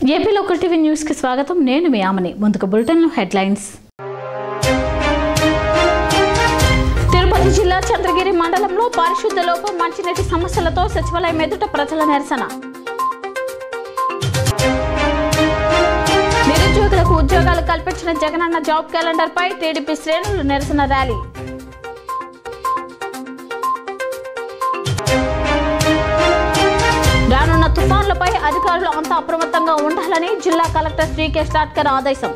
AP local TV news కి స్వాగతం నేను మీ ఆమని ముందుకు బులెటిన్ హెడ్లైన్స్ తిరుపతి జిల్లా చంద్రగిరి మండలంలో పారిశుద్ధ లోపం మంచినీటి సమస్యలతో సచివాలయం ఎదుట ప్రజల నిరసన నిరుద్యోగులకు ఉద్యోగాలు కల్పించిన జగనన్న జాబ్ క్యాలెండర్ పై టీడీపీ శ్రేణులు నిరసన ర్యాలీ రానున్న తుఫాన్లపై అధికారులు అంతా అప్రమత్తంగా ఉండాలని జిల్లా కలెక్టర్ శ్రీకే స్టాట్కర్ ఆదేశం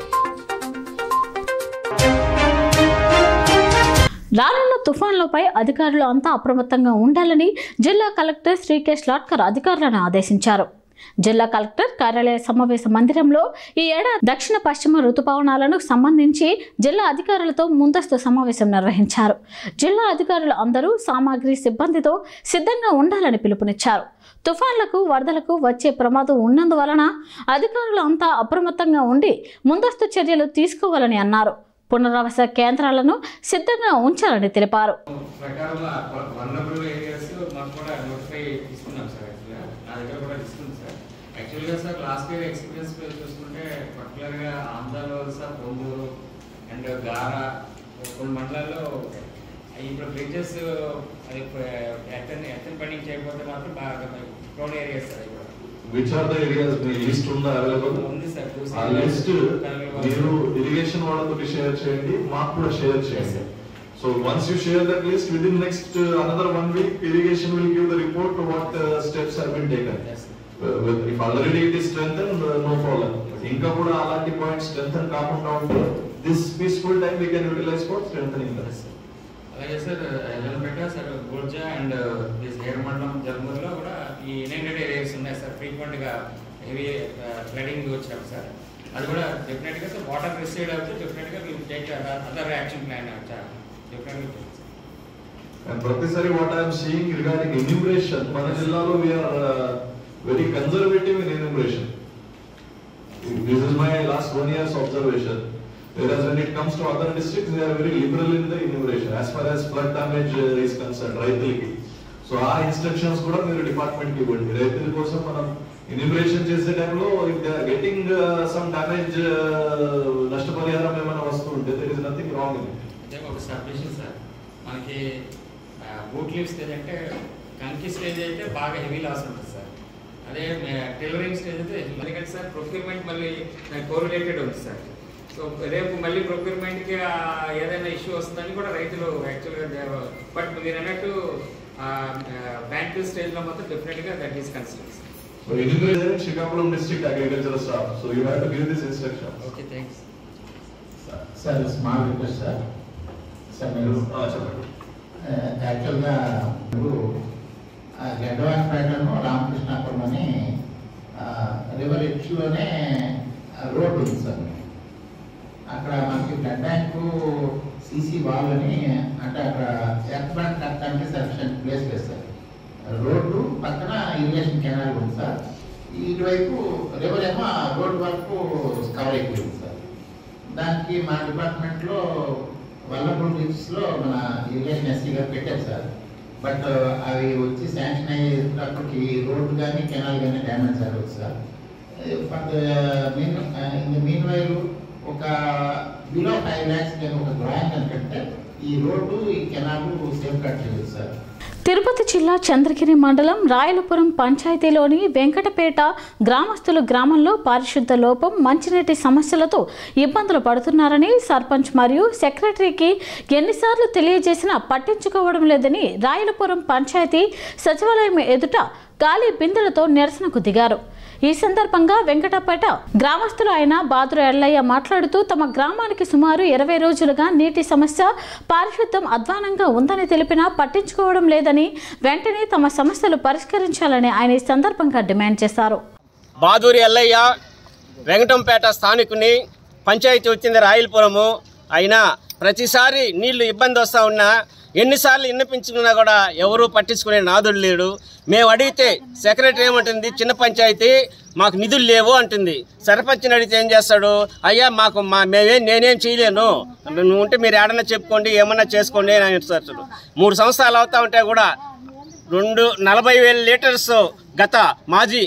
రానున్న తుఫాన్లపై అధికారులు అంతా అప్రమత్తంగా ఉండాలని జిల్లా కలెక్టర్ శ్రీకేష్ లాట్కర్ అధికారులను ఆదేశించారు జిల్లా కలెక్టర్ కార్యాలయ సమావేశ మందిరంలో ఈ ఏడాది దక్షిణ పశ్చిమ ఋతుపవనాలను సంబంధించి జిల్లా అధికారులతో ముందస్తు సమావేశం నిర్వహించారు జిల్లా అధికారులు అందరూ సామాగ్రి సిబ్బందితో సిద్ధంగా ఉండాలని పిలుపునిచ్చారు తుఫాన్లకు వరదలకు వచ్చే ప్రమాదం ఉన్నందువలన అధికారులు అంతా అప్రమత్తంగా ఉండి ముందస్తు చర్యలు తీసుకోవాలని అన్నారు పునరావాస కేంద్రాలను సిద్ధంగా ఉంచాలని తెలిపారు ప్రకారం వనరబుల్ ఏరియాస్ మాకు కూడా నోటిఫై తీసుకున్నాం సార్ యాక్చువల్గా నా దగ్గర కూడా తీసుకుంది సార్ యాక్చువల్గా సార్ లాస్ట్ ఇయర్ ఎక్స్పీరియన్స్ చూసుకుంటే పర్టికులర్గా ఆంధ్రాలో సార్ పొందూరు అండ్ గారా కొన్ని మండలాల్లో ఇప్పుడు బ్రిడ్జెస్ అది ఎత్తని ఎత్తని పని చేయకపోతే మాత్రం బాగా ప్రోన్ ఏరియాస్ సార్ అవి కూడా విచ్ ఆర్ ద ఏరియాస్ మీ లిస్ట్ ఉందా అవైలబుల్ ఉంది సార్ చూసి ఆ లిస్ట్ మీరు ఇరిగేషన్ వాళ్ళతో షేర్ చేయండి మాకు కూడా షేర్ చేయండి so once you share that list with in next another one week irrigation will give the report what steps have been taken Yes, sir. If already it is strengthen no problem ఇంకా కూడా అలాంటి points strengthen కాకుండా ఉంటే this peaceful time we can utilize for strengthening that అలాగే sir Yellanapeta sir Gorja and Hiramandalam జర్మూర్లో కూడా ఈ inundated areas ఉన్నాయి సార్ ఫ్రీక్వెంట్గా హెవీ ఫ్లడింగ్ వచ్చినాం సార్ అది కూడా డెఫినెట్గా సార్ వాటర్ రిసీడ్ అవుతే డెఫినెట్గా will take other action plan డెఫినెట్గా And ప్రతిసారి what I'm seeing regarding enumeration మన జిల్లాలో we're very conservative in enumeration this is my last one years observation Whereas when it comes to other districts, they are very liberal in the enumeration as far as flood damage uh, is concerned, రైతులకి so ఆ instructions కూడా మీరు department కి ఇవ్వండి రైతుల కోసం మనం enumeration చేసే టైంలో if they are getting some damage నష్టపరిహారం ఏమైనా వస్తుంటే there is nothing wrong in it అదే ఒక సబ్మిషన్ సార్ మనకి బూట్ లీవ్ స్టేజ్ అంటే కంకి స్టేజ్ అయితే బాగా హెవీ లాస్ ఉంటుంది సార్ అదే టైలరింగ్ స్టేజ్ అయితే ఎందుకంటే సార్ ప్రొక్యూర్మెంట్ మళ్ళీ కోరిలేటెడ్ ఉంది సార్ సో రేపు మళ్ళీ ప్రొక్యూర్మెంట్కి ఏదైనా ఇష్యూ వస్తుందని కూడా రైతులు యాక్చువల్గా బట్ మీరు అన్నట్టు బ్యాంక్ స్టేజ్లో మాత్రం డెఫినెట్గా that is consider So enumeration Srikakulam district agricultural staff. So you have to give this instruction. Okay thanks sir small request sir sir మీరు Ah, చెప్పండి. యాక్చువల్గా ఇప్పుడు గడ్డవానిపేటను రామకృష్ణాపురం అని రివర్ ఎడ్జ్లోనే రోడ్ ఉంది సార్ అక్కడ మనకి బ్లడ్ బ్యాంకు సీసీ వాల్ అని అంటే అక్కడ ఎర్త్ బ్యాంక్ కట్టడానికి సఫిషియెంట్ ప్లేస్ లేదు సార్ రోడ్డు పక్కన ఇరిగేషన్ కెనాల్ ఉంది సార్ ఇటువైపు రివర్ ఏమో ఆ రోడ్ వరకు కవర్ అయిపోయింది సార్ దానికి మా డిపార్ట్మెంట్లో వల్లపూర్ బీచ్లో మన ఇరిగేషన్ ఎస్సీ గారు పెట్టారు సార్ బట్ అవి వచ్చి శాంక్షన్ అయ్యేటప్పటికి రోడ్డు కానీ కెనాల్ కానీ డ్యామేజ్ అవ్వచ్చు sir for the mean in the meanwhile ఒక బిలో ఫైవ్ ల్యాక్స్ నేను ఒక డ్రాయింగ్ కనుకంటే ఈ రోడ్డు ఈ కెనాల్ సేఫ్ కట్ చేయొచ్చు సార్ తిరుపతి జిల్లా చంద్రగిరి మండలం రాయలపురం పంచాయతీలోని వెంకటపేట గ్రామస్తులు గ్రామంలో పారిశుద్ధ లోపం మంచినీటి సమస్యలతో ఇబ్బందులు పడుతున్నారని సర్పంచ్ మరియు సెక్రటరీకి ఎన్నిసార్లు తెలియజేసినా పట్టించుకోవడం లేదని రాయలపురం పంచాయతీ సచివాలయం ఎదుట గాలి బిందెలతో నిరసనకు దిగారు ఈ సందర్భంగా వెంకటపేట గ్రామస్తులు అయిన బాదురు ఎల్లయ్య మాట్లాడుతూ తమ గ్రామానికి సుమారు ఇరవై రోజులుగా నీటి సమస్య పారిశుద్ధం అధ్వానంగా ఉందని తెలిపినా పట్టించుకోవడం లేదని వెంటనే తమ సమస్యలు పరిష్కరించాలని ఆయన ఈ సందర్భంగా డిమాండ్ చేశారు బాదూరి ఎల్లయ్య వెంకటంపేట స్థానికుని పంచాయతీ వచ్చింది రాయలపురము అయినా ప్రతిసారి నీళ్లు ఇబ్బంది వస్తూ ఉన్నా ఎన్నిసార్లు విన్నపించుకున్నా కూడా ఎవరూ పట్టించుకునే నాదుడు లేడు మేము అడిగితే సెక్రటరీ ఏమంటుంది చిన్న పంచాయతీ మాకు నిధులు లేవు అంటుంది సర్పంచ్ని అడిగితే ఏం చేస్తాడు అయ్యా మాకు మా మేమేం నేనేం చేయలేను నువ్వు ఉంటే మీరు ఏడన్నా చెప్పుకోండి ఏమన్నా చేసుకోండి అని అంటాడు మూడు సంవత్సరాలు అవుతా ఉంటే కూడా రెండు నలభై వేల లీటర్స్ గత మాజీ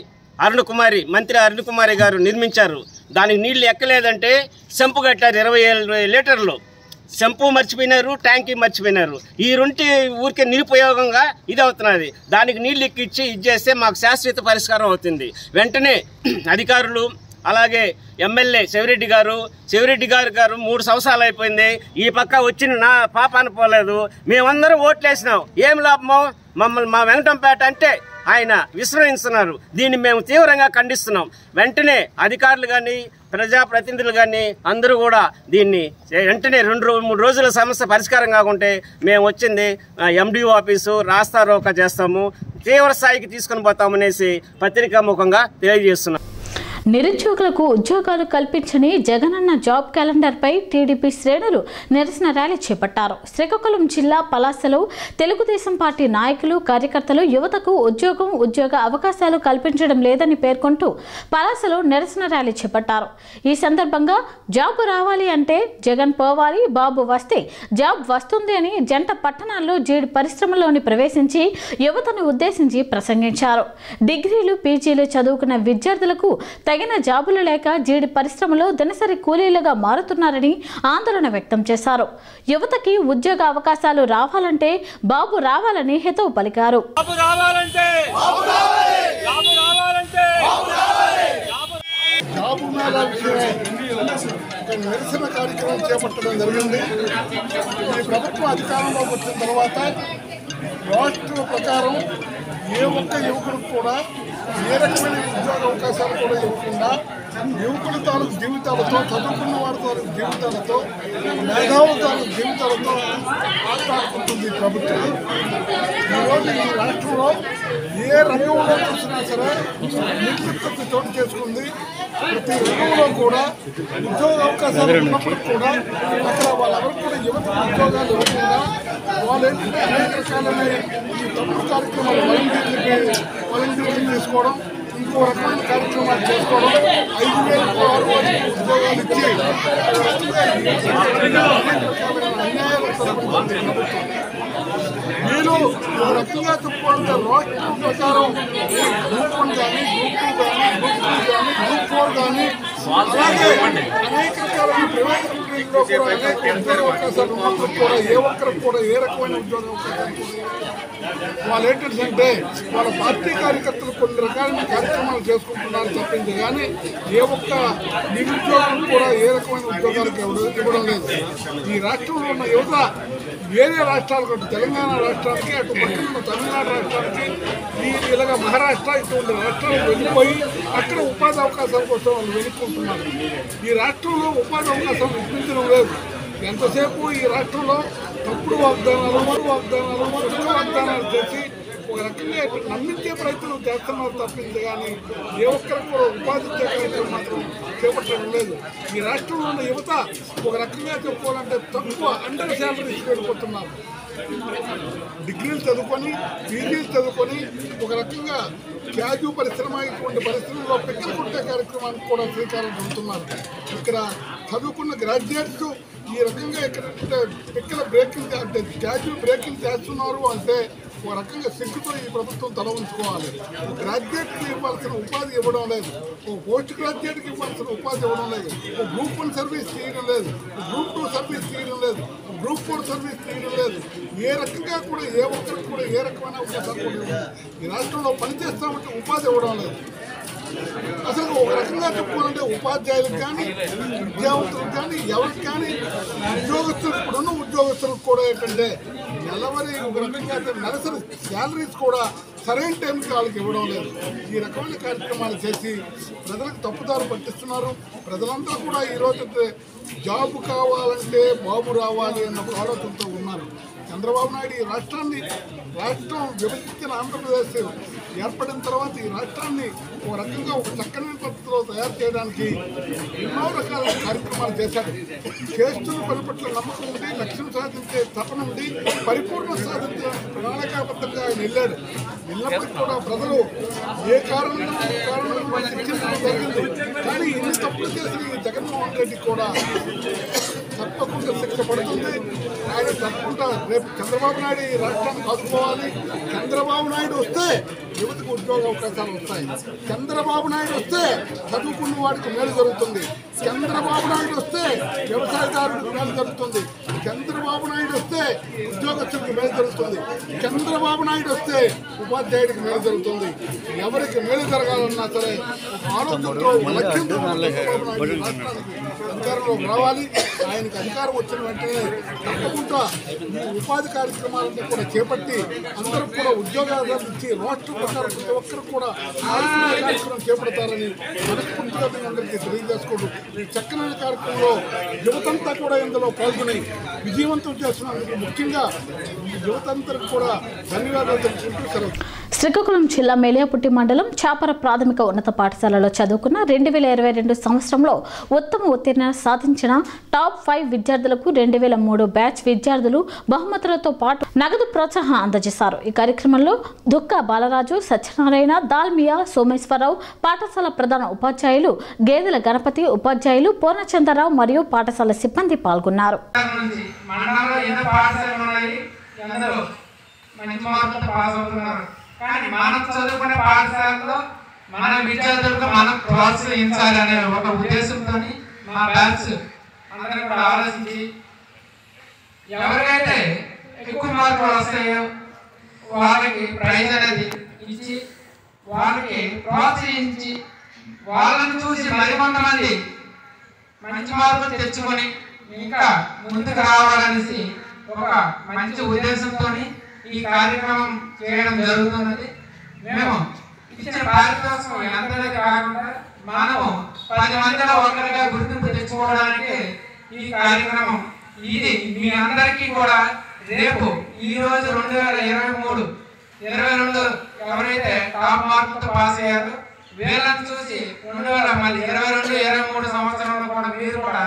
అరుణ్ కుమారి మంత్రి అరుణ్ కుమారి గారు నిర్మించారు దానికి నీళ్లు ఎక్కలేదంటే సెంపు కట్టారు ఇరవై ఏడు లీటర్లు సెంపు మర్చిపోయినారు ట్యాంకీ మర్చిపోయినారు ఈ రెంటి ఊరికే నిరుపయోగంగా ఇది అవుతున్నది దానికి నీళ్లు ఎక్కిచ్చి ఇది చేస్తే మాకు శాశ్వత పరిష్కారం అవుతుంది వెంటనే అధికారులు అలాగే ఎమ్మెల్యే శివరెడ్డి గారు శివరెడ్డి గారు గారు మూడు సంవత్సరాలు అయిపోయింది ఈ పక్క వచ్చిన నా పాప అనుకోలేదు మేమందరం ఓట్లేసినాం ఏం లాభమో మమ్మల్ని మా వెంకటంపేట అంటే ఆయన విశ్రమిస్తున్నారు దీన్ని మేము తీవ్రంగా ఖండిస్తున్నాం వెంటనే అధికారులు కానీ ప్రజాప్రతినిధులు కానీ అందరూ కూడా దీన్ని వెంటనే రెండు రో- మూడు రోజుల సమస్య పరిష్కారం కాకుంటే మేము వచ్చింది ఎండిఓ ఆఫీసు రాస్తా రోకా చేస్తాము తీవ్ర స్థాయికి తీసుకుని పోతామనేసి పత్రికా ముఖంగా తెలియజేస్తున్నాం నిరుద్యోగులకు ఉద్యోగాలు కల్పించని జగనన్న జాబ్ క్యాలెండర్పై టీడీపీ శ్రేణులు నిరసన ర్యాలీ చేపట్టారు శ్రీకాకుళం జిల్లా పలాసలో తెలుగుదేశం పార్టీ నాయకులు కార్యకర్తలు యువతకు ఉద్యోగం ఉద్యోగ అవకాశాలు కల్పించడం లేదని పేర్కొంటూ పలాసలో నిరసన ర్యాలీ చేపట్టారు ఈ సందర్భంగా జాబ్ రావాలి అంటే జగన్ పోవాలి బాబు వస్తే జాబ్ వస్తుంది అని జంట పట్టణాల్లో జీడి పరిశ్రమలోని ప్రవేశించి యువతను ఉద్దేశించి ప్రసంగించారు డిగ్రీలు పీజీలు చదువుకున్న విద్యార్థులకు తగిన జాబులు లేక జీడి పరిశ్రమలో దినసరి కూలీలుగా మారుతున్నారని ఆందోళన వ్యక్తం చేశారు యువతకి ఉద్యోగ అవకాశాలు రావాలంటే బాబు రావాలని హితవు పలికారు జాబు మేళ విషయమై ఒక నిరసన కార్యక్రమం చేపట్టడం జరిగింది ఈ ప్రభుత్వం అధికారంలోకి వచ్చిన తర్వాత రాష్ట్ర ప్రకారం ఏ ఒక్క యువకుడికి కూడా ఏ రకమైన ఉద్యోగ అవకాశాలు కూడా ఇవ్వకుండా యువకుల తాలూకు జీవితాలతో చదువుకున్న వారి తాలూకు జీవితాలతో మేధావుల తాలూకు జీవితాలతో ఆటాడుకుంటుంది ఈ ప్రభుత్వం ఈరోజు ఈ రాష్ట్రంలో ఏ రంగంలో చూసినా సరే నిర్లిప్తత చోటు చేసుకుంది ప్రతి రంగంలో కూడా ఉద్యోగ అవకాశాలు ఉన్నప్పటికీ కూడా అక్కడ వాళ్ళెవరికి కూడా యువత ఉద్యోగాలు ఇవ్వకుండా వాళ్ళు ఏంటంటే అనేక రకాలైన ఈ తప్పుడు కార్యక్రమాలు వాలంటీర్లకి వాలంటీర్లు తీసుకోవడం ఇంకో రకమైన కార్యక్రమాలు చేసుకోవడం ఐదు వేల ఆరు వేల ఉద్యోగాలు ఇచ్చి అనేక రకాలైన అన్యాయాలకు తలపెడుతుంది ఈ ప్రభుత్వం. వీళ్ళు ఒక రకంగా చెప్పుకోవాలంటే రాష్ట్రం ప్రకారం గ్రూప్ వన్ కానీ గ్రూప్ టూ కానీ గ్రూప్ త్రీ కానీ గ్రూప్ ఫోర్ కానీ అలాగే అనేక రకాలైన ప్రైవేట్ కంపెనీల్లో కూడా అనేక ఉద్యోగ అవకాశాలు ఉన్నప్పటికీ కూడా ఏ ఒక్కరికి కూడా ఏ రకమైన ఉద్యోగ అవకాశాలు కూడా వాళ్ళు ఏంటంటే వాళ్ళ పార్టీ కార్యకర్తలు కొన్ని రకాలైన కార్యక్రమాలు చేసుకుంటున్నారు తప్పింది కానీ ఏ ఒక్క నిరుద్యోగం కూడా ఏ రకమైన ఉద్యోగాలకు ఇవ్వడం ఇవ్వడం లేదు ఈ రాష్ట్రంలో ఉన్న యువత వేరే రాష్ట్రాలకు అటు తెలంగాణ రాష్ట్రానికి అటు పక్కన ఉన్న తమిళనాడు రాష్ట్రానికి ఈ ఇలాగ మహారాష్ట్ర ఇటువంటి రాష్ట్రాలకు వెళ్ళిపోయి అక్కడ ఉపాధి అవకాశాల కోసం వాళ్ళు వెనుక్కుంటున్నారు ఈ రాష్ట్రంలో ఉపాధి అవకాశాలు ఇప్పించడం లేదు ఎంతసేపు ఈ రాష్ట్రంలో తప్పుడు వాగ్దానాలు మూడు వాగ్దానాలు తప్పుడు వాగ్దానాలు చేసి ఒక రకంగా ఇట్లా నమ్మించే ప్రయత్నం చేస్తున్నారు తప్పింది కానీ ఏ ఒక్కరికి కూడా ఉపాధి ఇచ్చే ప్రయత్నం మాత్రం చేపట్టడం లేదు ఈ రాష్ట్రంలో ఉన్న యువత ఒక రకంగా చెప్పుకోవాలంటే తక్కువ అండర్ శాలరీస్ వెళ్ళిపోతున్నారు డిగ్రీలు చదువుకొని పీజీలు చదువుకొని ఒక రకంగా క్యాజు పరిశ్రమ ఇటువంటి పరిశ్రమలో పిక్కలు కొట్టే కార్యక్రమానికి కూడా శ్రీకారం చుడుతున్నారు ఇక్కడ చదువుకున్న గ్రాడ్యుయేట్స్ ఈ రకంగా ఇక్కడ పిక్కల బ్రేకింగ్ అంటే క్యాజు బ్రేకింగ్ చేస్తున్నారు అంటే ఒక రకంగా సిగ్గుతో ఈ ప్రభుత్వం తల ఉంచుకోవాలి గ్రాడ్యుయేట్కి ఇవ్వాల్సిన ఉపాధి ఇవ్వడం లేదు ఓ పోస్ట్ గ్రాడ్యుయేట్కి ఇవ్వాల్సిన ఉపాధి ఇవ్వడం లేదు ఓ గ్రూప్ వన్ సర్వీస్ చేయడం లేదు ఓ గ్రూప్ టూ సర్వీస్ చేయడం లేదు ఓ గ్రూప్ ఫోర్ సర్వీస్ చేయడం లేదు ఏ రకంగా కూడా ఏ ఒక్కరికి కూడా ఏ రకమైన అవకాశాలు కూడా ఇవ్వడం. ఈ రాష్ట్రంలో పనిచేస్తామంటే ఉపాధి ఇవ్వడం లేదు అసలు ఒక రకంగా చెప్పుకోవాలంటే ఉపాధ్యాయులకు కానీ విద్యావంతులకు కానీ ఎవరికి కానీ ఉద్యోగస్తులు ఇప్పుడున్న ఉద్యోగస్తులకు కూడా ఏంటంటే నెలవారీ ఒక రకంగా అయితే నెలసరి శాలరీస్ కూడా సరైన టైంకి వాళ్ళకి ఇవ్వడం లేదు ఈ రకమైన కార్యక్రమాలు చేసి ప్రజలకు తప్పుదారు పట్టిస్తున్నారు ప్రజలంతా కూడా ఈరోజు జాబ్ కావాలంటే బాబు రావాలి అన్న ఒక ఆలోచనతో ఉన్నారు చంద్రబాబు నాయుడు ఈ రాష్ట్రాన్ని రాష్ట్రం విభజించిన ఆంధ్రప్రదేశ్ ఏర్పడిన తర్వాత ఈ రాష్ట్రాన్ని ఒక రకంగా ఒక చక్కని పద్ధతిలో తయారు చేయడానికి ఎన్నో రకాల కార్యక్రమాలు చేశారు చేస్తున్న పని పట్ల నమ్మకం ఉండి లక్ష్యం సాధించే తపన ఉండి పరిపూర్ణ సాధించడానికి ప్రణాళికాబద్ధంగా ఆయన వెళ్ళాడు వెళ్ళినప్పటికీ కూడా ప్రజలు ఏ కారణంగా ఏ కారణంగా శిక్షించడం జరిగింది కానీ ఇన్ని తప్పులు చేసిన ఈ జగన్మోహన్ రెడ్డి కూడా తప్పకుండా శిక్ష పడుతుంది ఆయన తప్పకుండా రేపు చంద్రబాబు నాయుడు ఈ రాష్ట్రాన్ని కాసుకోవాలి చంద్రబాబు నాయుడు వస్తే యువతకు ఉద్యోగ అవకాశాలు వస్తాయి చంద్రబాబు నాయుడు వస్తే చదువుకున్న వాడికి మేలు జరుగుతుంది చంద్రబాబు నాయుడు వస్తే వ్యవసాయదారుడికి మేలు జరుగుతుంది చంద్రబాబు నాయుడు వస్తే ఉద్యోగస్తుడికి మేలు జరుగుతుంది చంద్రబాబు నాయుడు వస్తే ఉపాధ్యాయుడికి మేలు జరుగుతుంది ఎవరికి మేలు జరగాలన్నా సరే ఒక ఆలోచనతో ఒక లక్ష్యంతో చంద్రబాబు నాయుడు ఈ రాష్ట్రానికి అధికారంలోకి రావాలి ఆయనకి అధికారం వచ్చిన వెంటనే తప్పకుండా ఈ ఉపాధి కార్యక్రమాలన్నీ కూడా చేపట్టి అందరూ కూడా ఉద్యోగాలు ఇచ్చి రాష్ట్ర ప్రకారం ప్రతి ఒక్కరు కూడా ఆలోచన కార్యక్రమం చేపడతారని మనస్ఫూర్తిగా మీ అందరికీ తెలియజేసుకుంటూ ఈ చక్కని కార్యక్రమంలో యువతంతా కూడా ఇందులో పాల్గొని విజయవంతం చేస్తున్నందుకు ముఖ్యంగా ఈ యువతందరికి కూడా ధన్యవాదాలు తెలుసుకుంటూ సెలవు శ్రీకాకుళం జిల్లా మేలియాపుట్టి మండలం చాపర ప్రాథమిక ఉన్నత పాఠశాలలో చదువుకున్న రెండు వేల ఇరవై రెండు సంవత్సరంలో ఉత్తమ ఉత్తీర్ణ సాధించిన టాప్ ఫైవ్ విద్యార్థులకు రెండు వేల మూడు బ్యాచ్ విద్యార్థులు బహుమతులతో పాటు నగదు ప్రోత్సాహం అందజేశారు ఈ కార్యక్రమంలో దుక్క బాలరాజు సత్యనారాయణ దాల్మియా సోమేశ్వరరావు పాఠశాల ప్రధాన ఉపాధ్యాయులు గేదెల గణపతి ఉపాధ్యాయులు పూర్ణచంద్రరావు మరియు పాఠశాల సిబ్బంది పాల్గొన్నారు నుంచి మండలంలో ఎన్నో పాఠశాలలు ఉన్నాయి అందరూ మంచి మార్కులతో పాస్ అవుతున్నారు కానీ మనం చదువుకునే పాఠశాలలో మన విద్యార్థులకు మనం ప్రోత్సహించాలి అనే ఒక ఉద్దేశంతో మా బ్యాచ్ అందరూ కూడా ఆలోచించి ఎవరికైతే ఎక్కువ మార్కులు వస్తాయో వాళ్ళకి ప్రైజ్ అనేది ఇచ్చి వాళ్ళకి ప్రోత్సహించి వాళ్ళని చూసి మరికొంతమంది మంచి మార్కులు తెచ్చుకొని ఇంకా ముందుకు రావాలనేసి ఒక మంచి ఉద్దేశంతో ఈ కార్యక్రమం చేయడం జరుగుతున్నది మేము ఇచ్చిన పారితోషికం ఎంతనే కాకుండా మనము పది మందిలో ఒకరిగా గుర్తింపు తెచ్చుకోవడానికి ఈ కార్యక్రమం ఇది మీ అందరికీ కూడా రేపు ఈ రోజు రెండు వేల ఇరవై మూడు ఇరవై రెండు ఎవరైతే టాప్ మార్కులతో పాస్ అయ్యారో వీళ్ళని చూసి రెండు వేల మళ్ళీ ఇరవై రెండు ఇరవై మూడు సంవత్సరంలో కూడా మీరు కూడా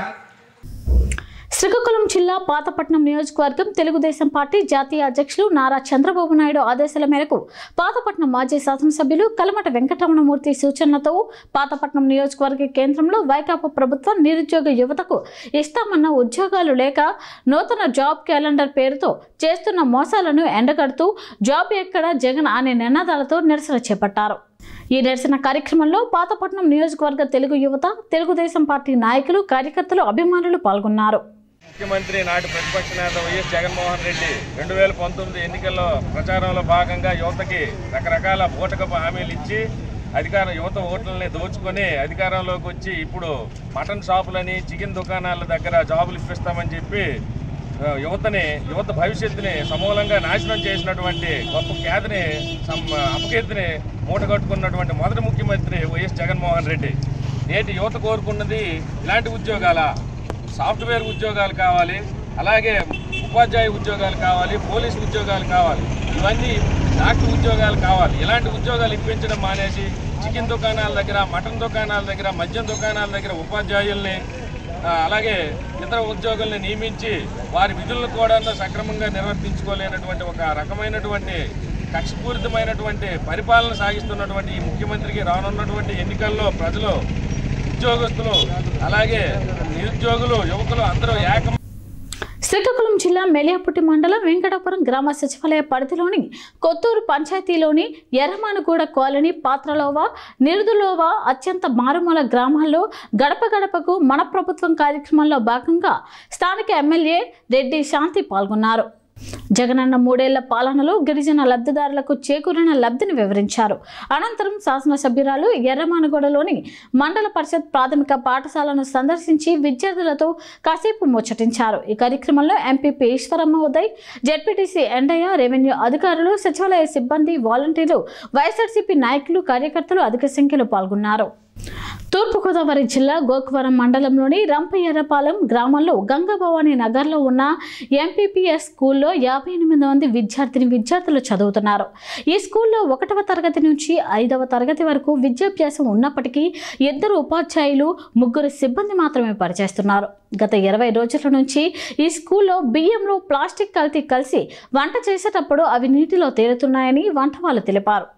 శ్రీకాకుళం జిల్లా పాతపట్నం నియోజకవర్గం తెలుగుదేశం పార్టీ జాతీయ అధ్యక్షులు నారా చంద్రబాబు నాయుడు ఆదేశాల మేరకు పాతపట్నం మాజీ శాసనసభ్యులు కలమట వెంకటరమణమూర్తి సూచనలతో పాతపట్నం నియోజకవర్గ కేంద్రంలో వైకాపా ప్రభుత్వం నిరుద్యోగ యువతకు ఇస్తామన్న ఉద్యోగాలు లేక నూతన జాబ్ క్యాలెండర్ పేరుతో చేస్తున్న మోసాలను ఎండగడుతూ జాబ్ ఎక్కడ జగన్ అనే నినాదాలతో నిరసన చేపట్టారు ఈ నిరసన కార్యక్రమంలో పాతపట్నం నియోజకవర్గ తెలుగు యువత తెలుగుదేశం పార్టీ నాయకులు కార్యకర్తలు అభిమానులు పాల్గొన్నారు ముఖ్యమంత్రి నాటి ప్రతిపక్ష నేత వైఎస్ జగన్మోహన్ రెడ్డి రెండు వేల పంతొమ్మిది ఎన్నికల్లో ప్రచారంలో భాగంగా యువతకి రకరకాల బూటకపు హామీలు ఇచ్చి అధికార యువత ఓట్లని దోచుకొని అధికారంలోకి వచ్చి ఇప్పుడు మటన్ షాపులని చికెన్ దుకాణాల దగ్గర జాబులు ఇప్పిస్తామని చెప్పి ఆ, యువతని యువత భవిష్యత్తుని సమూలంగా నాశనం చేసినటువంటి గొప్ప ఖ్యాతిని సమ్- అపకీర్తిని మూటగట్టుకున్నటువంటి మొదటి ముఖ్యమంత్రి వైఎస్ జగన్మోహన్ రెడ్డి నేటి యువత కోరుకున్నది ఇలాంటి ఉద్యోగాల సాఫ్ట్వేర్ ఉద్యోగాలు కావాలి అలాగే ఉపాధ్యాయ ఉద్యోగాలు కావాలి పోలీస్ ఉద్యోగాలు కావాలి ఇవన్నీ డాక్టర్ ఉద్యోగాలు కావాలి ఇలాంటి ఉద్యోగాలు ఇప్పించడం మానేసి చికెన్ దుకాణాల దగ్గర మటన్ దుకాణాల దగ్గర మద్యం దుకాణాల దగ్గర ఉపాధ్యాయుల్ని ఆ, అలాగే ఇతర ఉద్యోగుల్ని నియమించి వారి విధులను కూడా సక్రమంగా నిర్వర్తించుకోలేనటువంటి ఒక రకమైనటువంటి కక్షపూరితమైనటువంటి పరిపాలన సాగిస్తున్నటువంటి ఈ ముఖ్యమంత్రికి రానున్నటువంటి ఎన్నికల్లో ప్రజలు ఉద్యోగస్తులు అలాగే నిరుద్యోగులు యువకులు అందరూ ఏకం శ్రీకాకుళం జిల్లా మెలియాపుట్టి మండలం వెంకటాపురం గ్రామ సచివాలయ పరిధిలోని కొత్తూరు పంచాయతీలోని ఎర్రమానుగూడ కాలనీ పాత్రలోవా నిరుదులోవా అత్యంత మారుమూల గ్రామాల్లో గడప గడపకు మన ప్రభుత్వం కార్యక్రమంలో భాగంగా స్థానిక ఎమ్మెల్యే రెడ్డి శాంతి పాల్గొన్నారు జగనన్న మూడేళ్ల పాలనలో గిరిజన లబ్ధిదారులకు చేకూరిన లబ్ధిని వివరించారు అనంతరం శాసనసభ్యురాలు ఎర్రమానగూడలోని మండల పరిషత్ ప్రాథమిక పాఠశాలను సందర్శించి విద్యార్థులతో కాసేపు ముచ్చటించారు ఈ కార్యక్రమంలో MPP Eswaramma Uday ZPTC Endayya revenue అధికారులు సచివాలయ సిబ్బంది వాలంటీర్లు వైఎస్ఆర్సీపీ నాయకులు కార్యకర్తలు అధిక సంఖ్యలో పాల్గొన్నారు తూర్పుగోదావరి జిల్లా గోకవరం మండలంలోని రంపయ్యరపాలెం గ్రామంలో గంగాభవాని నగర్లో ఉన్న ఎంపీపీఎస్ స్కూల్లో యాభై ఎనిమిది మంది విద్యార్థిని విద్యార్థులు చదువుతున్నారు ఈ స్కూల్లో ఒకటవ తరగతి నుంచి ఐదవ తరగతి వరకు విద్యాభ్యాసం ఉన్నప్పటికీ ఇద్దరు ఉపాధ్యాయులు ముగ్గురు సిబ్బంది మాత్రమే పనిచేస్తున్నారు గత ఇరవై రోజుల నుంచి ఈ స్కూల్లో బియ్యంలో ప్లాస్టిక్ కల్తీ కలిసి వంట చేసేటప్పుడు అవి నీటిలో తేలుతున్నాయని వంట వాళ్ళు తెలిపారు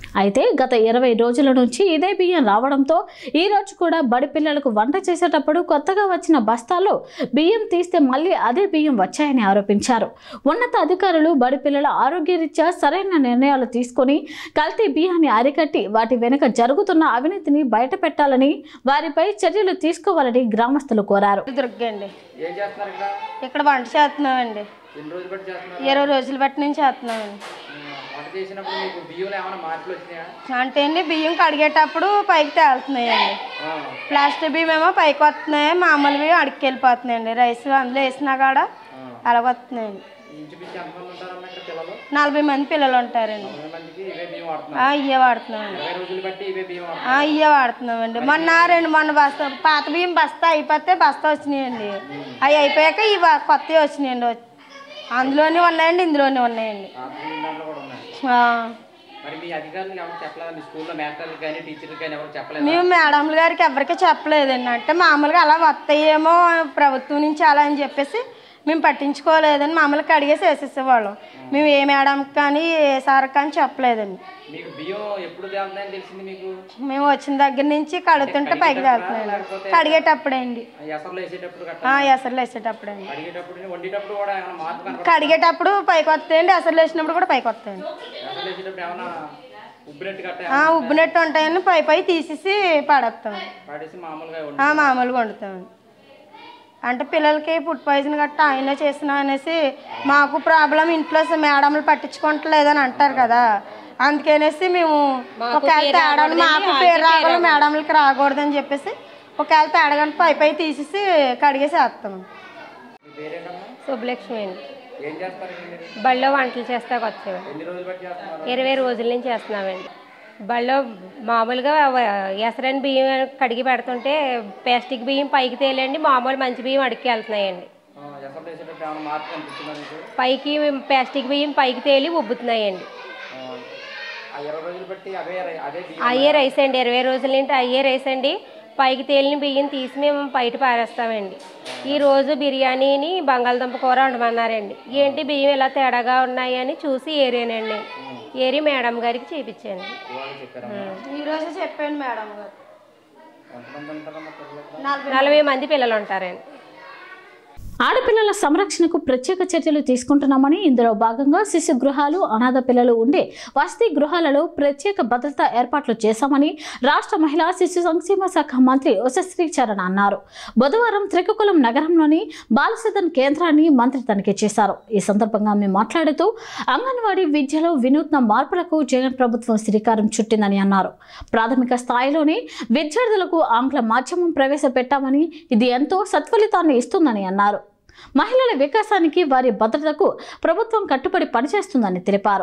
అయితే గత ఇరవై రోజుల నుంచి ఇదే బియ్యం రావడంతో ఈ రోజు కూడా బడి పిల్లలకు వంట చేసేటప్పుడు కొత్తగా వచ్చిన బస్తాల్లో బియ్యం తీస్తే మళ్ళీ అదే బియ్యం వచ్చాయని ఆరోపించారు ఉన్నత అధికారులు బడి పిల్లల ఆరోగ్యరీత్యా సరైన నిర్ణయాలు తీసుకొని కల్తీ బియ్యాన్ని అరికట్టి వాటి వెనుక జరుగుతున్న అవినీతిని బయటపెట్టాలని వారిపై చర్యలు తీసుకోవాలని గ్రామస్తులు కోరారు దుర్గండి ఏం చేస్తున్నారు ఇక్కడ ఇక్కడ వంట చేస్తున్నామండి ఎన్ని రోజులు బట్టి చేస్తున్నారు ఇరవై రోజులు బట్టి నుంచి చేస్తున్నామండి వంట చేసినప్పుడు మీకు బియ్యంలో ఏమైనా మార్పులు వచ్చినాయా అంటే అండి బియ్యం కడిగేటప్పుడు పైకి తేలుతున్నాయండి ఆ. ప్లాస్టిక్ బియ్యం ఏమో పైకి వస్తున్నాయి మామూలు బియ్యం అడిగి వెళ్ళిపోతున్నాయండి రైస్ అందులో వేసినా కూడా అలాగ వస్తున్నాయండి ఇంచుమించు ఎంతమంది ఉంటారన్న ఇక్కడ పిల్లలు నలభై మంది పిల్లలు ఉంటారండి ఇరవై మందికి ఇవే బియ్యం ఆ, వాడుతున్నారు ఇవే వాడుతున్నామండి ఇరవై రోజులు బట్టి ఇవే బియ్యం ఆ, వాడుతున్నారు ఇవే వాడుతున్నామండి మొన్న రెండు మొన్న బస్తా పాత బియ్యం బస్తా అయిపోతే బస్తా వచ్చినాయండి అవి అయిపోయాక ఇవి కొత్తవి వచ్చినాయండి అందులోనే ఉన్నాయండి ఇందులోనే ఉన్నాయండి పాత బియ్యం దాంట్లో కూడా ఉన్నాయి ఆ. మరి మీ అధికారులు ఎవరు చెప్పలేదు మీ స్కూల్లో మేస్టర్లకు కానీ టీచర్లకు కానీ ఎవరు చెప్పలేదు మేము మేడంల గారికి ఎవరికి చెప్పలేదండి అంటే మామూలుగా అలా వస్తాయేమో ప్రభుత్వం నుంచి అలా అని చెప్పేసి మేము పట్టించుకోలేదని మామూలుగా అడిగేసి వేసేసేవాళ్ళం మేము ఏ మేడంకి కానీ ఏ సార్ కానీ చెప్పలేదండి మీకు బియ్యం ఎప్పుడు తేలుతాయని తెలిసింది మీకు మేము వచ్చిన దగ్గర నుంచి కడుగుతుంటే పైకి వెళ్తున్నాయండి కడిగేటప్పుడండి ఎసర్లు వేసేటప్పుడు ఆ, కట్ట ఎసరులు వేసేటప్పుడండి కడిగేటప్పుడు వండేటప్పుడు కూడా ఏమైనా మార్పు కనపడుతుంది కడిగేటప్పుడు పైకి వస్తాయండి ఎసరులు వేసినప్పుడు కూడా పైకి వస్తాయండి ఎసర్లు వేసేటప్పుడు ఏమైనా ఉబ్బినట్టు కట్ట ఆ, ఉబ్బినట్టు ఉంటాయని పై పై తీసేసి పడేస్తాం పడేసి మామూలుగా ఆ, మామూలుగా వండుతామండి అంటే పిల్లలకి ఫుడ్ పాయిజన్ గట్టా ఆయన చేసిన అనేసి మాకు ప్రాబ్లం ఇంట్లో మేడంలు పట్టించుకోవట్లేదని అంటారు కదా అందుకనేసి మేము ఒకవేళ తేడాలు మాకు పేరు రాగలం మేడంలకి రాకూడదని చెప్పేసి ఒకవేళ తేడగంట పై పై తీసేసి కడిగేసి వేస్తాం మీ పేరేంటమ్మా శుభలక్ష్మి అండి ఏం చేస్తారు మీరు బళ్ళో వంటలు చేస్తాకు వచ్చాము ఎన్ని రోజులు బట్టి చేస్తున్నారు ఇరవై రోజుల నుంచి చేస్తున్నామండి బళ్ళో మామూలుగా వ- ఎసరని బియ్యం కడిగి పెడుతుంటే ప్లాస్టిక్ బియ్యం పైకి తేలండి మామూలు మంచి బియ్యం అడిగి వెళ్తున్నాయండి ఆ, ఎసర్లు వేసేటప్పుడు ఏమైనా మార్పు కనిపిస్తుందా మీకు పైకి ప్లాస్టిక్ బియ్యం పైకి తేలి ఉబ్బుతున్నాయండి ఆ, ఆ ఇరవై రోజులు బట్టి అవే రై- అదే బియ్యం అయ్యే రైస్ అండి ఇరవై రోజుల నుండి అయ్యే రైస్ అండి పైకి తేలిన బియ్యం తీసి మేము బయట పారేస్తామండి ఈ రోజు బిర్యానీని బంగాళదుంప కూర వండమన్నారండి ఏంటి బియ్యం ఇలా తేడాగా ఉన్నాయని చూసి ఏరేనండి ఏరి మేడం గారికి చూపించాను ఇవాళ చెప్పారమ్మా ఈరోజు చెప్పాను మేడం గారు ఎంతమంది ఉంటారమ్మా పిల్లలు నలభై నలభై మంది పిల్లలు ఉంటారండి ఆడపిల్లల సంరక్షణకు ప్రత్యేక చర్యలు తీసుకుంటున్నామని ఇందులో భాగంగా శిశు గృహాలు అనాథ పిల్లలు ఉండే వసతి గృహాలలో ప్రత్యేక భద్రతా ఏర్పాట్లు చేశామని రాష్ట్ర మహిళా శిశు సంక్షేమ శాఖ మంత్రి ఉషశ్రీ చరణ్ అన్నారు బుధవారం శ్రీకాకుళం నగరంలోని బాలసదన్ కేంద్రాన్ని మంత్రి తనిఖీ చేశారు ఈ సందర్భంగా ఆమె మాట్లాడుతూ అంగన్వాడీ విద్యలో వినూత్న మార్పులకు జగన్ ప్రభుత్వం శ్రీకారం చుట్టిందని అన్నారు ప్రాథమిక స్థాయిలోనే విద్యార్థులకు ఆంగ్ల మాధ్యమం ప్రవేశపెట్టామని ఇది ఎంతో సత్ఫలితాన్ని ఇస్తుందని అన్నారు మహిళల వికాసానికి వారి భద్రతకు ప్రభుత్వం కట్టుబడి పనిచేస్తుందని తెలిపారు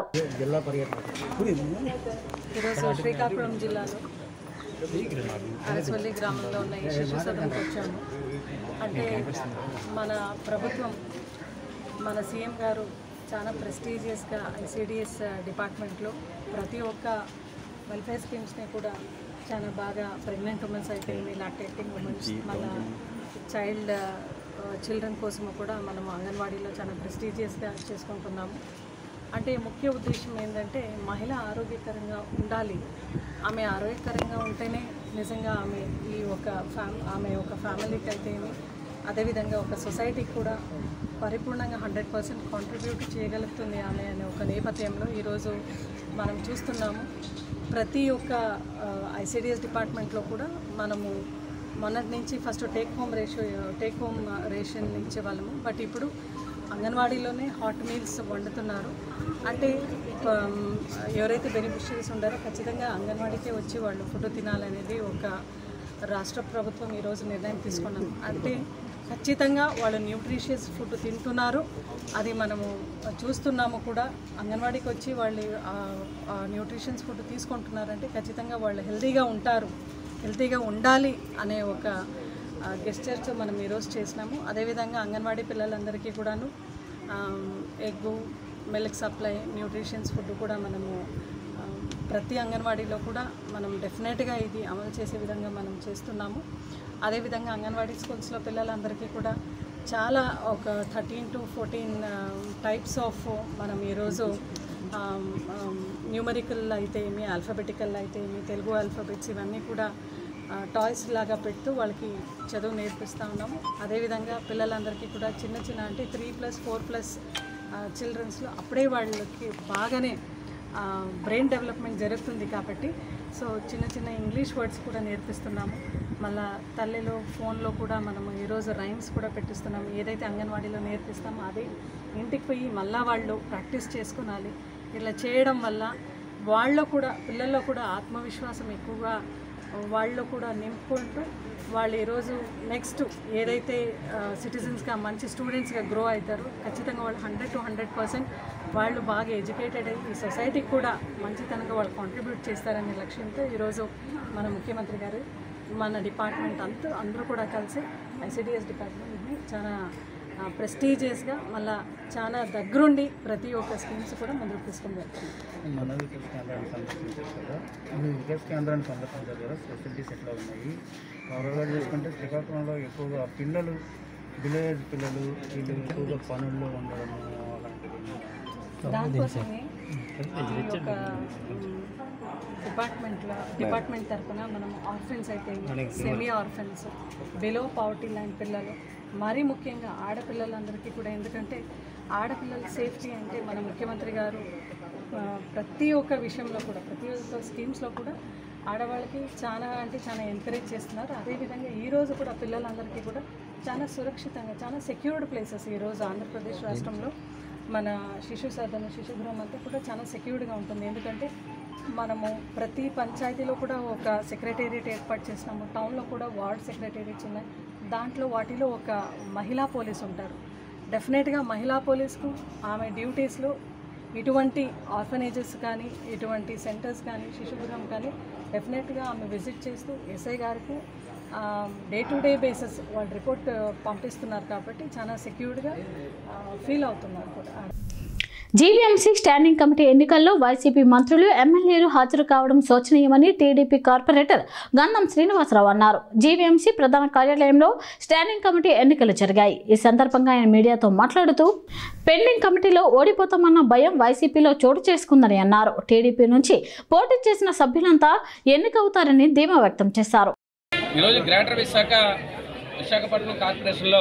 ఈరోజు శ్రీకాకుళం జిల్లాలో అరసవల్లి గ్రామంలో ఉన్న ఈ శిశు సదన్కి వచ్చాము అంటే మన ప్రభుత్వం మన సీఎం గారు చాలా ప్రెస్టీజియస్గా ఐసిడిఎస్ డిపార్ట్మెంట్లో ప్రతి ఒక్క వెల్ఫేర్ స్కీమ్స్ని కూడా చాలా బాగా ప్రెగ్నెంట్ ఉమెన్స్ అయిపోయింది లాక్టేటింగ్ ఉమెన్స్ మన చైల్డ్ చిల్డ్రన్ కోసము కూడా మనము అంగన్వాడీలో చాలా ప్రెస్టీజియస్గా చేసుకుంటున్నాము అంటే ముఖ్య ఉద్దేశం ఏంటంటే మహిళ ఆరోగ్యకరంగా ఉండాలి ఆమె ఆరోగ్యకరంగా ఉంటేనే నిజంగా ఆమె ఈ ఒక ఫ్యామ్ ఆమె ఒక ఫ్యామిలీకి అయితేనే అదేవిధంగా ఒక సొసైటీకి కూడా పరిపూర్ణంగా హండ్రెడ్ పర్సెంట్ కాంట్రిబ్యూట్ చేయగలుగుతుంది ఆమె అనే ఒక నేపథ్యంలో ఈరోజు మనం చూస్తున్నాము ప్రతి ఒక్క ఐసిడిఎస్ డిపార్ట్మెంట్లో కూడా మనము మొన్నటి నుంచి first take home ratio take home ration ఇచ్చేవాళ్ళము బట్ ఇప్పుడు అంగన్వాడీలోనే హాట్ మీల్స్ వండుతున్నారు అంటే um, ఎవరైతే బెనిఫిషరీస్ ఉండారో ఖచ్చితంగా అంగన్వాడీకే వచ్చి వాళ్ళు ఫుడ్ తినాలనేది ఒక రాష్ట్ర ప్రభుత్వం ఈరోజు నిర్ణయం తీసుకున్నాం అంటే ఖచ్చితంగా వాళ్ళు న్యూట్రిషియస్ ఫుడ్ తింటున్నారు అది మనము చూస్తున్నాము కూడా అంగన్వాడీకి వచ్చి వాళ్ళు న్యూట్రిషన్స్ ఫుడ్ తీసుకుంటున్నారంటే ఖచ్చితంగా వాళ్ళు హెల్తీగా ఉంటారు హెల్తీగా ఉండాలి అనే ఒక గెస్చర్తో మనం ఈరోజు చేసినాము అదేవిధంగా అంగన్వాడీ పిల్లలందరికీ కూడాను egg milk supply nutritions food కూడా మనము ఆ, ప్రతి అంగన్వాడీలో కూడా మనం డెఫినెట్గా ఇది అమలు చేసే విధంగా మనం చేస్తున్నాము అదేవిధంగా అంగన్వాడీ స్కూల్స్లో పిల్లలందరికీ కూడా చాలా ఒక thirteen to fourteen types of మనం ఈరోజు న్యూమరికల్ అయితే ఏమి ఆల్ఫాబెటికల్ అయితే ఏమి తెలుగు ఆల్ఫాబెట్స్ ఇవన్నీ కూడా టాయ్స్ లాగా పెడుతూ వాళ్ళకి చదువు నేర్పిస్తూ ఉన్నాము అదేవిధంగా పిల్లలందరికీ కూడా చిన్న చిన్న అంటే త్రీ ప్లస్ ఫోర్ ప్లస్ చిల్డ్రన్స్లో అప్పుడే వాళ్ళకి బాగానే బ్రెయిన్ డెవలప్మెంట్ జరుగుతుంది కాబట్టి సో చిన్న చిన్న ఇంగ్లీష్ వర్డ్స్ కూడా నేర్పిస్తున్నాము మళ్ళా తల్లిలో ఫోన్లో కూడా మనము ఈరోజు రైమ్స్ కూడా పెట్టిస్తున్నాము ఏదైతే అంగన్వాడీలో నేర్పిస్తామో అదే ఇంటికి పోయి మళ్ళా వాళ్ళు ప్రాక్టీస్ చేసుకునాలి ఇట్లా చేయడం వల్ల వాళ్ళలో కూడా పిల్లల్లో కూడా ఆత్మవిశ్వాసం ఎక్కువగా వాళ్ళు కూడా నింపుకుంటూ వాళ్ళు ఈరోజు నెక్స్ట్ ఏదైతే సిటిజన్స్గా మంచి స్టూడెంట్స్గా గ్రో అవుతారో ఖచ్చితంగా వాళ్ళు హండ్రెడ్ టు హండ్రెడ్ పర్సెంట్ వాళ్ళు బాగా ఎడ్యుకేటెడ్ అయ్యి ఈ సొసైటీకి కూడా మంచితనంగా వాళ్ళు కాంట్రిబ్యూట్ చేస్తారనే లక్ష్యంతో ఈరోజు మన ముఖ్యమంత్రి గారు మన డిపార్ట్మెంట్ అంతా అందరూ కూడా కలిసి ఐసిడిఎస్ డిపార్ట్మెంట్ని చాలా ప్రెస్టీజియస్గా మళ్ళా చాలా దగ్గరుండి ప్రతి ఒక్క స్కీమ్స్ కూడా ముందుకు తీసుకుని వెళ్తున్నాం మన వికాస్ కేంద్రాన్ని సందర్శించారు కదా మీ వికాస్ కేంద్రాన్ని సందర్శించారు కదా ఫెసిలిటీస్ ఎట్లా ఉన్నాయి ఓవరాల్గా చూసుకుంటే శ్రీకాకుళంలో ఎక్కువగా పిల్లలు విలేజ్ పిల్లలు వీళ్ళు ఎక్కువగా పనుల్లో ఉండడం అలాంటివి దానికోసమే ఒక డిపార్ట్మెంట్లో డిపార్ట్మెంట్ తరఫున మనం ఆర్ఫెన్స్ అయితే semi orphans below poverty line పిల్లలు మరీ ముఖ్యంగా ఆడపిల్లలందరికీ కూడా ఎందుకంటే ఆడపిల్లల సేఫ్టీ అంటే మన ముఖ్యమంత్రి గారు ఆ, ప్రతి ఒక్క విషయంలో కూడా ప్రతి ఒక్క స్కీమ్స్లో కూడా ఆడవాళ్ళకి చాలా అంటే చాలా ఎంకరేజ్ చేస్తున్నారు అదేవిధంగా ఈ రోజు కూడా పిల్లలందరికీ కూడా చాలా సురక్షితంగా చాలా సెక్యూర్డ్ ప్లేసెస్ ఈరోజు ఆంధ్రప్రదేశ్ రాష్ట్రంలో మన శిశు సదన శిశు గృహం అంతా కూడా చాలా సెక్యూర్డ్గా ఉంటుంది ఎందుకంటే మనము ప్రతి పంచాయతీలో కూడా ఒక సెక్రటేరియట్ ఏర్పాటు చేసినాము టౌన్లో కూడా వార్డ్ సెక్రటేరియట్స్ ఉన్నాయి దాంట్లో వాటిలో ఒక మహిళా పోలీస్ ఉంటారు డెఫినెట్గా మహిళా పోలీస్కు ఆమె డ్యూటీస్లో ఇటువంటి ఆర్ఫనేజెస్ కానీ ఇటువంటి సెంటర్స్ కానీ శిశుగృహం కానీ డెఫినెట్గా ఆమె విజిట్ చేస్తూ ఎస్ఐ గారికి డే టు డే బేసిస్ వాళ్ళు రిపోర్ట్ పంపిస్తున్నారు కాబట్టి చాలా సెక్యూర్డ్గా ఫీల్ అవుతున్నారు కూడా జీవీఎంసీ స్టాండింగ్ కమిటీ ఎన్నికల్లో వైసీపీ మంత్రులు ఎమ్మెల్యేలు హాజరు కావడం శోచనీయమని టీడీపీ కార్పొరేటర్ గంధం శ్రీనివాసరావు అన్నారు జీవీఎంసీ ప్రధాన కార్యాలయంలో స్టాండింగ్ కమిటీ ఎన్నికలు జరిగాయి ఈ సందర్భంగా ఆయన మీడియాతో మాట్లాడుతూ పెండింగ్ కమిటీలో ఓడిపోతామన్న భయం వైసీపీలో చోటు చేసుకుందని అన్నారు టీడీపీ నుంచి పోటీ చేసిన సభ్యులంతా ఎన్నికవుతారని ధీమా వ్యక్తం చేశారు ఈరోజు గ్రేటర్ విశాఖ విశాఖపట్నం కార్పొరేషన్లో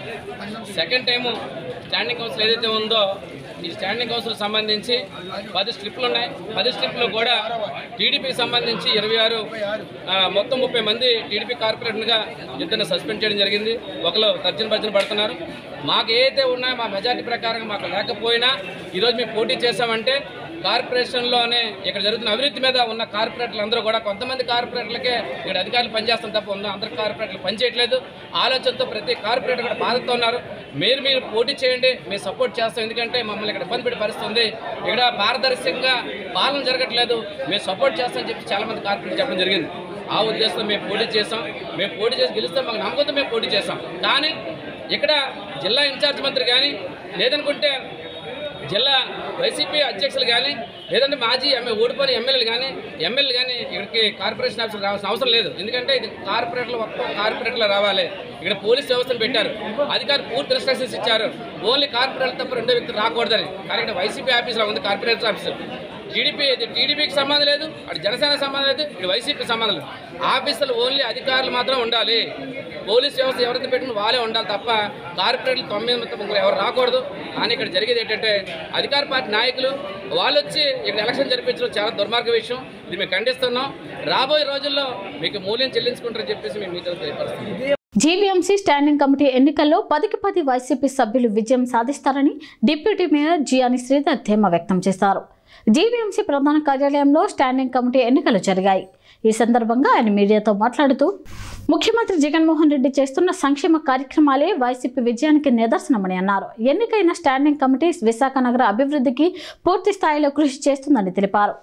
సెకండ్ టైము స్టాండింగ్ కౌన్సిల్ ఏదైతే ఉందో ఈ స్టాండింగ్ కౌన్సిల్ సంబంధించి పది స్ట్రిప్లు ఉన్నాయి పది స్ట్రిప్లు కూడా టీడీపీకి సంబంధించి ఇరవై ఆరు ఆ, మొత్తం ముప్పై మంది టీడీపీ కార్పొరేటర్గా ఇద్దరిని సస్పెండ్ చేయడం జరిగింది ఒకరు తర్జన భర్జన పడుతున్నారు మాకు ఏదైతే ఉన్నాయో మా మెజార్టీ ప్రకారం మాకు లేకపోయినా ఈరోజు మేము పోటీ చేశామంటే కార్పొరేషన్లోనే ఇక్కడ జరుగుతున్న అవినీతి మీద ఉన్న కార్పొరేటర్లు అందరూ కూడా కొంతమంది కార్పొరేటర్లకే ఇక్కడ అధికారులు పనిచేస్తాం తప్ప ఉన్న అందరు కార్పొరేటర్లు పనిచేయట్లేదు ఆలోచనతో ప్రతి కార్పొరేటర్ కూడా బాధతో ఉన్నారు మీరు మీరు పోటీ చేయండి మేము సపోర్ట్ చేస్తాం ఎందుకంటే మమ్మల్ని ఇక్కడ ఇబ్బంది పెట్టి పరిస్థితి ఉంది ఇక్కడ పారదర్శకంగా పాలన జరగట్లేదు మేము సపోర్ట్ చేస్తామని చెప్పి చాలా మంది కార్పొరేటర్ చెప్పడం జరిగింది ఆ ఉద్దేశంతో మేము పోటీ చేసాం మేము పోటీ చేసి గెలిస్తే మాకు నమ్మకంతో మేము పోటీ చేసాం కానీ ఇక్కడ జిల్లా ఇన్ఛార్జ్ మంత్రి కానీ లేదనుకుంటే జిల్లా వైసీపీ అధ్యక్షులు కానీ లేదంటే మాజీ ఎమ్మె ఓడిపోయిన ఎమ్మెల్యేలు కానీ ఎమ్మెల్యేలు కానీ ఇక్కడికి కార్పొరేషన్ ఆఫీసర్ రావాల్సిన అవసరం లేదు ఎందుకంటే ఇది కార్పొరేటర్లు ఒక్క కార్పొరేటర్లు రావాలి ఇక్కడ పోలీస్ వ్యవస్థను పెట్టారు అధికారులు పూర్తి ఇన్స్ట్రక్షన్స్ ఇచ్చారు ఓన్లీ కార్పొరేటర్ తప్ప రెండో వ్యక్తులు రాకూడదని కానీ ఇక్కడ వైసీపీ ఆఫీసులో ఉంది కార్పొరేటర్ ఆఫీసర్ టీడీపీ ఇది టీడీపీకి సంబంధం లేదు అటు జనసేన సంబంధం లేదు ఇటు వైసీపీకి సంబంధం లేదు ఆఫీసులు ఓన్లీ అధికారులు మాత్రం ఉండాలి పోలీస్ వ్యవస్థ ఎవరైతే పెట్టిన వాళ్ళే ఉండాలి తప్ప కార్పొరేట్లు తొమ్మిది మంది ఎవరు రాకూడదు కానీ ఇక్కడ జరిగేది ఏంటంటే అధికార పార్టీ నాయకులు వాళ్ళు వచ్చి ఇక్కడ ఎలక్షన్ జరిపించడం చాలా దుర్మార్గ విషయం ఇది మేము ఖండిస్తున్నాం రాబోయే రోజుల్లో మీకు మూల్యం చెల్లించుకుంటారని చెప్పేసి మేము మీతో తెలియపరుస్తున్నాం జీవీఎంసీ స్టాండింగ్ కమిటీ ఎన్నికల్లో పదికి పది వైసీపీ సభ్యులు విజయం సాధిస్తారని డిప్యూటీ మేయర్ జియాని శ్రీధర్ ధీమా వ్యక్తం చేశారు జీవీఎంసీ ప్రధాన కార్యాలయంలో స్టాండింగ్ కమిటీ ఎన్నికలు జరిగాయి ఈ సందర్భంగా ఆయన మీడియాతో మాట్లాడుతూ ముఖ్యమంత్రి జగన్మోహన్ రెడ్డి చేస్తున్న సంక్షేమ కార్యక్రమాలే వైసీపీ విజయానికి నిదర్శనమని అన్నారు ఎన్నికైన స్టాండింగ్ కమిటీ విశాఖ నగర అభివృద్ధికి పూర్తి స్థాయిలో కృషి చేస్తుందని తెలిపారు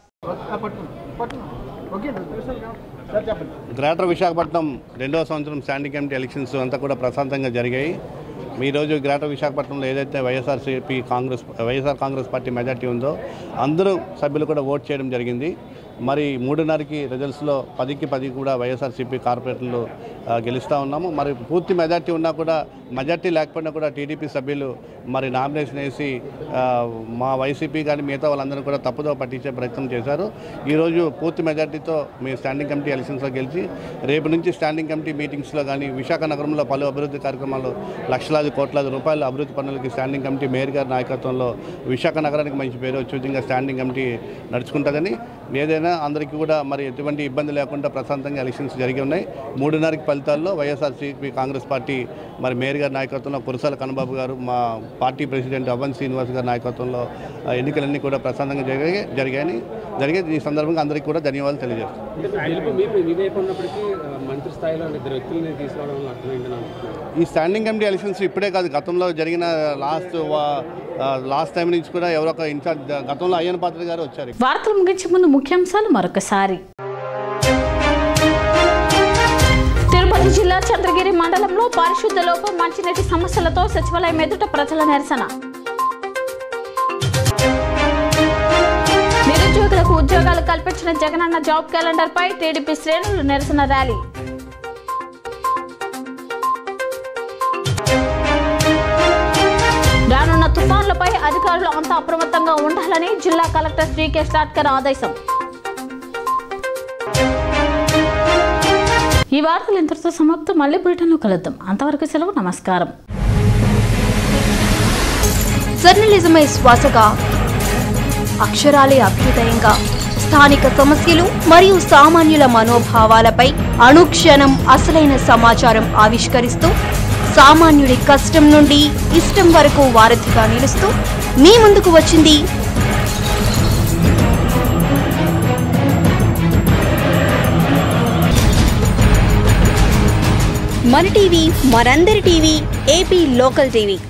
గ్రేటర్ విశాఖపట్నం రెండవ సంవత్సరం స్టాండింగ్ కమిటీ ఎలక్షన్స్ అంతా కూడా ప్రశాంతంగా జరిగాయి ఈరోజు గ్రేటర్ విశాఖపట్నంలో ఏదైతే YSRCP Congress YSR Congress party majority ఉందో అందరూ సభ్యులు కూడా ఓట్ చేయడం జరిగింది మరి మూడున్నరకి రిజల్ట్స్లో పదికి పది కూడా వైఎస్ఆర్సీపీ కార్పొరేటర్లు ఆ, గెలుస్తూ ఉన్నాము మరి పూర్తి మెజార్టీ ఉన్నా కూడా మెజార్టీ లేకపోయినా కూడా టీడీపీ సభ్యులు మరి నామినేషన్ వేసి ఆ, మా వైసీపీ కానీ మిగతా వాళ్ళందరూ కూడా తప్పుదో పట్టించే ప్రయత్నం చేశారు ఈరోజు పూర్తి మెజార్టీతో మీ స్టాండింగ్ కమిటీ ఎలక్షన్స్లో గెలిచి రేపు నుంచి స్టాండింగ్ కమిటీ మీటింగ్స్లో కానీ విశాఖ నగరంలో పలు అభివృద్ధి కార్యక్రమాలు లక్షలాది కోట్లాది రూపాయల అభివృద్ధి పనులకి స్టాండింగ్ కమిటీ మేయర్ గారి నాయకత్వంలో విశాఖ నగరానికి మంచి పేరు వచ్చే విధంగా స్టాండింగ్ కమిటీ నడుచుకుంటుందని ఏదైనా అందరికీ కూడా మరి ఎటువంటి ఇబ్బంది లేకుండా ప్రశాంతంగా ఎలక్షన్స్ జరిగి ఉన్నాయి మూడున్నరకి ఫలితాల్లో వైఎస్ఆర్సీపీ కాంగ్రెస్ పార్టీ మరి మేయర్ గారి నాయకత్వంలో కురసాల కన్నబాబు గారు మా పార్టీ ప్రెసిడెంట్ అవ్వన్ శ్రీనివాస్ గారి నాయకత్వంలో ఆ, ఎన్నికలన్నీ కూడా ప్రశాంతంగా జరిగాయి జరిగాయని జరిగేది ఈ సందర్భంగా అందరికీ కూడా ధన్యవాదాలు తెలియజేస్తాను గెలుపు మీకు మీ వైపు ఉన్నప్పటికీ ఆ, మంత్రి స్థాయిలో ఇద్దరు వ్యక్తులని తీసుకురావడం వల్ల అర్థమైందని అనుకుంటున్నాను ఈ స్టాండింగ్ కమిటీ ఎలక్షన్స్ ఇప్పుడే కాదు గతంలో జరిగిన లాస్ట్ లాస్ట్ టైం నుంచి కూడా ఎవరో ఒక ఇన్ఛార్జ్ గతంలో అయ్యన పాత్ర గారు వచ్చారు వార్తలు ముగించే ముందు ముఖ్యాంశాలు మరొకసారి తిరుపతి జిల్లా చంద్రగిరి మండలంలో పారిశుద్ధ లోపం మంచినీటి సమస్యలతో సచివాలయం ఎదుట ప్రజల నిరసన నిరుద్యోగులకు ఉద్యోగాలు కల్పించిన జగనన్న జాబ్ క్యాలెండర్ పై టీడీపీ శ్రేణులు నిరసన ర్యాలీ రానున్న తుఫాన్లపై అధికారులు అంతా అప్రమత్తంగా ఉండాలని జిల్లా కలెక్టర్ శ్రీకే స్టాట్కర్ ఆదేశం ఈ వార్తలు ఇంతటితో సమాప్తం మళ్ళీ బ్రిటన్లో కలుద్దాం అంతవరకు సెలవు నమస్కారం జర్నలిజమే శ్వాసగా అక్షరాలే అభ్యుదయంగా స్థానిక సమస్యలు మరియు సామాన్యుల మనోభావాలపై అనుక్షణం అసలైన సమాచారం ఆవిష్కరిస్తూ సామాన్యుడి కష్టం నుండి ఇష్టం వరకు వారధిగా నిలుస్తూ మీ ముందుకు వచ్చింది మన టీవీ మనందరి టీవీ ఏపీ లోకల్ టీవీ